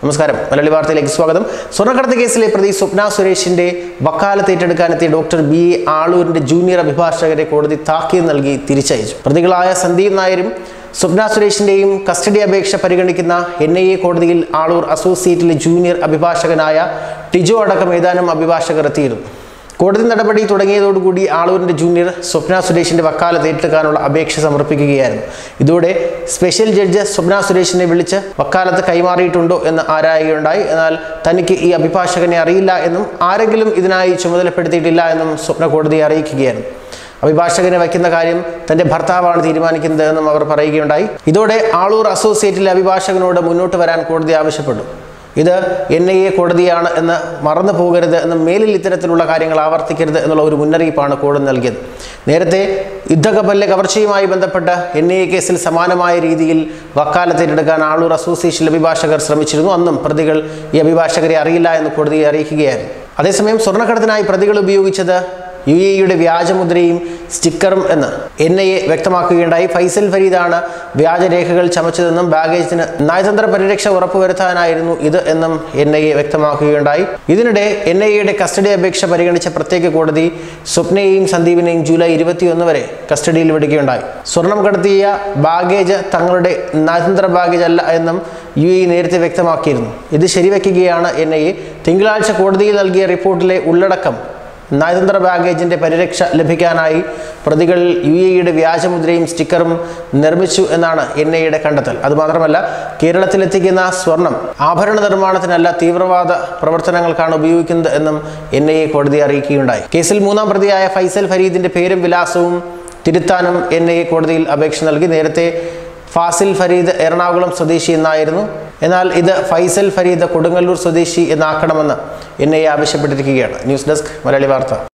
നമസ്കാരം മലയാളി വാർത്തയിലേക്ക് സ്വാഗതം സ്വർണ്ണക്കടത്ത് കേസിലെ പ്രതി സ്വപ്ന സുരേഷിന്റെ വക്കാലത്ത് ഏറ്റെടുക്കാനെത്തിയ ഡോക്ടർ ബി എ ആളൂരിന്റെ ജൂനിയർ അഭിഭാഷകരെ കോടതി താക്കീത് നൽകി തിരിച്ചയച്ചു പ്രതികളായ സന്ദീപ് നായരും സ്വപ്ന സുരേഷിന്റെയും കസ്റ്റഡി അപേക്ഷ പരിഗണിക്കുന്ന എൻ ഐ എ കോടതിയിൽ ആളൂർ അസോസിയേറ്റിലെ ജൂനിയർ അഭിഭാഷകനായ ടിജോ അടക്കം ഏതാനും അഭിഭാഷകർ എത്തിയിരുന്നു കോടതി നടപടി തുടങ്ങിയതോടുകൂടി ആളൂരിന്റെ ജൂനിയർ സ്വപ്ന സുരേഷിന്റെ വക്കാലത്ത് ഏറ്റെടുക്കാനുള്ള അപേക്ഷ സമർപ്പിക്കുകയായിരുന്നു ഇതോടെ സ്പെഷ്യൽ ജഡ്ജ് സ്വപ്ന സുരേഷിനെ വിളിച്ച് വക്കാലത്ത് കൈമാറിയിട്ടുണ്ടോ എന്ന് ആരായുകയുണ്ടായി എന്നാൽ തനിക്ക് ഈ അഭിഭാഷകനെ അറിയില്ല എന്നും ആരെങ്കിലും ഇതിനായി ചുമതലപ്പെടുത്തിയിട്ടില്ല എന്നും സ്വപ്ന കോടതിയെ അറിയിക്കുകയായിരുന്നു അഭിഭാഷകനെ വയ്ക്കുന്ന കാര്യം തന്റെ ഭർത്താവാണ് തീരുമാനിക്കുന്നത് എന്നും അവർ പറയുകയുണ്ടായി ഇതോടെ ആളൂർ അസോസിയേറ്റിലെ അഭിഭാഷകനോട് മുന്നോട്ട് വരാൻ കോടതി ആവശ്യപ്പെട്ടു ഇത് എൻ ഐ എ കോടതിയാണ് എന്ന് മറന്നു പോകരുത് എന്ന് മേലിൽ ഇത്തരത്തിലുള്ള കാര്യങ്ങൾ ആവർത്തിക്കരുത് എന്നുള്ള ഒരു മുന്നറിയിപ്പാണ് കോടതി നൽകിയത് നേരത്തെ യുദ്ധകപ്പലിലെ കവർച്ചയുമായി ബന്ധപ്പെട്ട എൻ ഐ എ കേസിൽ സമാനമായ രീതിയിൽ വക്കാലത്തേറ്റെടുക്കാൻ ആളൂർ അസോസിയേഷൻ അഭിഭാഷകർ ശ്രമിച്ചിരുന്നു അന്നും പ്രതികൾ ഈ അഭിഭാഷകരെ അറിയില്ല എന്ന് കോടതിയെ അറിയിക്കുകയായിരുന്നു അതേസമയം സ്വർണ്ണക്കടത്തിനായി പ്രതികൾ ഉപയോഗിച്ചത് യു എ ഇയുടെ വ്യാജമുദ്രയും സ്റ്റിക്കറും എന്ന് എൻ ഐ എ വ്യക്തമാക്കുകയുണ്ടായി ഫൈസൽ ഫരീദാണ് വ്യാജരേഖകൾ ചമച്ചതെന്നും ബാഗേജിന് നയതന്ത്ര പരിരക്ഷ ഉറപ്പുവരുത്താനായിരുന്നു ഇത് എന്നും എൻ ഐ എ വ്യക്തമാക്കുകയുണ്ടായി ഇതിനിടെ എൻ ഐ എയുടെ കസ്റ്റഡി അപേക്ഷ പരിഗണിച്ച പ്രത്യേക കോടതി സ്വപ്നയെയും സന്ദീപിനെയും ജൂലൈ ഇരുപത്തിയൊന്ന് വരെ കസ്റ്റഡിയിൽ വിടുകയുണ്ടായി സ്വർണം കടത്തിയ ബാഗേജ് തങ്ങളുടെ നയതന്ത്ര ബാഗേജ് അല്ല എന്നും യു എ നേരത്തെ വ്യക്തമാക്കിയിരുന്നു ഇത് ശരിവെക്കുകയാണ് എൻ ഐ എ തിങ്കളാഴ്ച കോടതിയിൽ നൽകിയ റിപ്പോർട്ടിലെ ഉള്ളടക്കം നയതന്ത്ര ബാഗേജിന്റെ പരിരക്ഷ ലഭിക്കാനായി പ്രതികൾ യു എയുടെ വ്യാജമുദ്രയും സ്റ്റിക്കറും നിർമ്മിച്ചു എന്നാണ് എൻ ഐയുടെ കണ്ടെത്തൽ അതുമാത്രമല്ല കേരളത്തിലെത്തിക്കുന്ന സ്വർണം ആഭരണ നിർമ്മാണത്തിനല്ല തീവ്രവാദ പ്രവർത്തനങ്ങൾക്കാണ് ഉപയോഗിക്കുന്നത് എന്നും എൻ ഐ എ കോടതി അറിയിക്കുകയുണ്ടായി കേസിൽ മൂന്നാം പ്രതിയായ ഫൈസൽ ഫരീദിന്റെ പേരും വിലാസവും തിരുത്താനും എൻ ഐ എ കോടതിയിൽ അപേക്ഷ നൽകി നേരത്തെ ഫാസിൽ ഫരീദ് എറണാകുളം സ്വദേശി എന്നായിരുന്നു എന്നാൽ ഇത് ഫൈസൽ ഫരീദ് കൊടുങ്ങല്ലൂർ സ്വദേശി എന്നാക്കണമെന്ന് എൻ ഐ എ ആവശ്യപ്പെട്ടിരിക്കുകയാണ് ന്യൂസ് ഡെസ്ക് മലയാളി വാർത്ത